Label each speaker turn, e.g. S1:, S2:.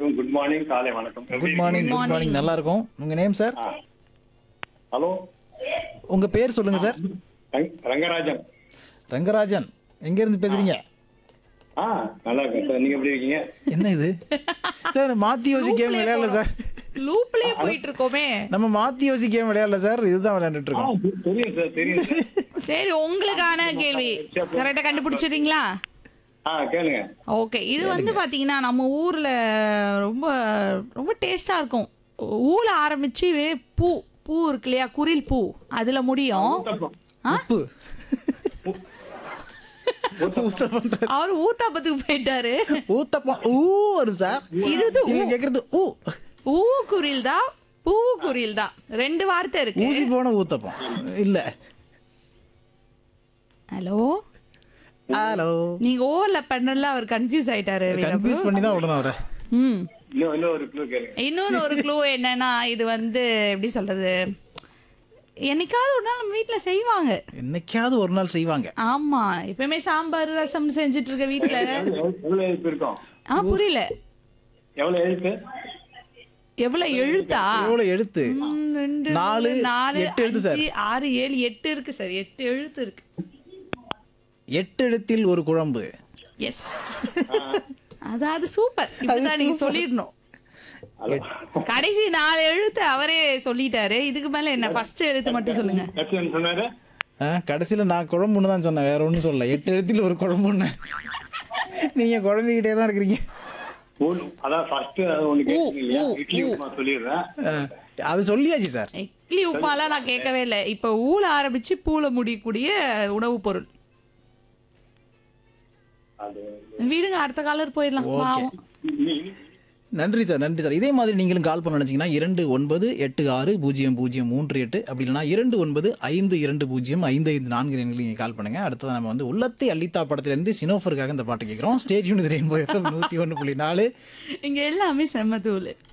S1: இருவருக்கும் good morning காலை வணக்கம் எப்படி
S2: குட் மார்னிங் குட் மார்னிங் நல்லா இருக்கும் உங்க நேம் சார்
S1: இருக்கீங்க? ஹலோ
S2: உங்க பேர் சொல்லுங்க சார்
S1: ரங்க- ரங்கராஜன்
S2: ரங்கராஜன் எங்க இருந்து பேசுறீங்க
S1: ஆ நல்லா இருக்கேன் சார் நீங்க எப்படி இருக்கீங்க
S2: என்ன இது சார் மாத்தி யோசி கேம் விளையாடல சார்
S3: லூப்லயே போயிட்டு இருக்கோமே
S2: நம்ம மாத்தி யோசி கேம் விளையாடல சார் இதுதான் விளையாண்டுட்டு
S1: ஆ,
S2: இருக்கோம்
S1: தெ- தெரியும் சார் தெரியும் சார்
S3: சரி உங்களுக்கான கேள்வி கரெக்டா கண்டுபிடிச்சிடுறீங்களா
S1: ஆ கேளுங்க
S3: ஓகே இது வந்து பாத்தீங்கன்னா நம்ம ஊர்ல ரொம்ப ரொம்ப டேஸ்டா இருக்கும் ஊல ஆரம்பிச்சு பூ பூ இருக்கு இல்லையா குரில் பூ அதுல முடியும்
S1: ஊத்தப்பம்.
S3: ஆ?
S2: உப்பு ஊத்தப்பம்
S3: அவர் ஊத்தாப்பத்துக்கு போயிட்டாரு
S2: ஊத்தப்பம் ஊ வரும் சார்
S3: இது வந்து
S2: நீங்க கேக்குறது ஊ
S3: ஊ குரில் தான் பூ குரில் தான் ரெண்டு வார்த்தை இருக்கு
S2: ஊசி போன ஊத்தப்பம் இல்ல
S3: ஹலோ
S2: ஹலோ
S3: நீங்க ஓவர்ல பண்ணல அவர் கன்ஃபியூஸ் ஆயிட்டாரு
S2: கன்ஃபியூஸ் பண்ணி தான் விடணும் அவரை
S3: ம்
S1: இன்னும் இன்னும் ஒரு க்ளூ கேளுங்க
S3: இன்னொரு ஒரு க்ளூ என்னன்னா இது வந்து எப்படி சொல்றது என்னைக்காவது ஒரு நாள் நம்ம வீட்ல செய்வாங்க
S2: என்னைக்காவது ஒரு நாள் செய்வாங்க
S3: ஆமா எப்பயுமே சாம்பார் ரசம் செஞ்சுட்டு இருக்க வீட்ல
S1: எவ்வளவு எவ்வளவு எழுத்து இருக்கும்
S3: ஆ புரியல
S1: எவ்வளவு எழுத்து
S3: எவ்வளவு எழுத்தா
S2: எவ்வளவு எழுத்து
S3: ம், ரெண்டு
S2: நாலு,
S3: மூணு, நாலு
S2: எட்டு எழுத்து சார்.
S3: அஞ்சு, ஆறு ஏழு எட்டு இருக்கு சார் எட்டு எழுத்து இருக்கு
S2: எட்டு எழுத்தில் ஒரு குழம்பு
S3: எஸ் அதாவது சூப்பர் இப்படிதான் நீங்க சொல்லிடணும் கடைசி நாலு எழுத்து அவரே சொல்லிட்டாரு இதுக்கு மேல என்ன ஃபர்ஸ்ட் எழுத்து மட்டும் சொல்லுங்க
S1: கட்சி என்ன சொன்னாரு
S2: ஆ, கடைசியில நான் குழம்புன்னு தான் சொன்னேன் வேற ஒண்ணும் சொல்லல எட்டு எழுத்தில் ஒரு குழம்புன்னு நீங்க குழம்பிக்கிட்டே தான் இருக்கிறீங்க
S1: ஊ- அதான் ஃபர்ஸ்ட் அது ஒண்ணு கேட்டீங்க இல்லையா
S3: ஊ,
S1: இட்லி உப்புமா சொல்லிடுறேன்
S2: ஆ, அது சொல்லியாச்சு சார்
S3: இட்லி உப்பாலாம் நான் கேட்கவே இல்லை இப்போ ஊல ஆரம்பிச்சு பூல முடியக்கூடிய உணவுப் பொருள்
S1: அது
S3: விடுங்க அடுத்த காலர் போயிடலாம் பாவம்
S1: இனி- இனி-
S2: நன்றி சார் நன்றி சார் இதே மாதிரி நீங்களும் கால் பண்ண நினைச்சீங்கன்னா இரண்டு ஒன்பது எட்டு ஆறு பூஜ்ஜியம் பூஜ்ஜியம் மூன்று எட்டு அப்படி இல்லைனா இரண்டு ஒன்பது ஐந்து இரண்டு பூஜ்ஜியம் ஐந்து ஐந்து நான்கு எண்களில் நீங்கள் கால் பண்ணுங்க அடுத்தது நம்ம வந்து உள்ளத்தை அள்ளித்தா படத்திலிருந்து சினோஃபருக்காக இந்த பாட்டு கேட்குறோம் ஸ்டேட் யூனிட் ரெயின்போ எஃப்எம் நூற்றி ஒன்று புள்ளி நாலு
S3: இங்க எல்லாமே செம்ம தூள்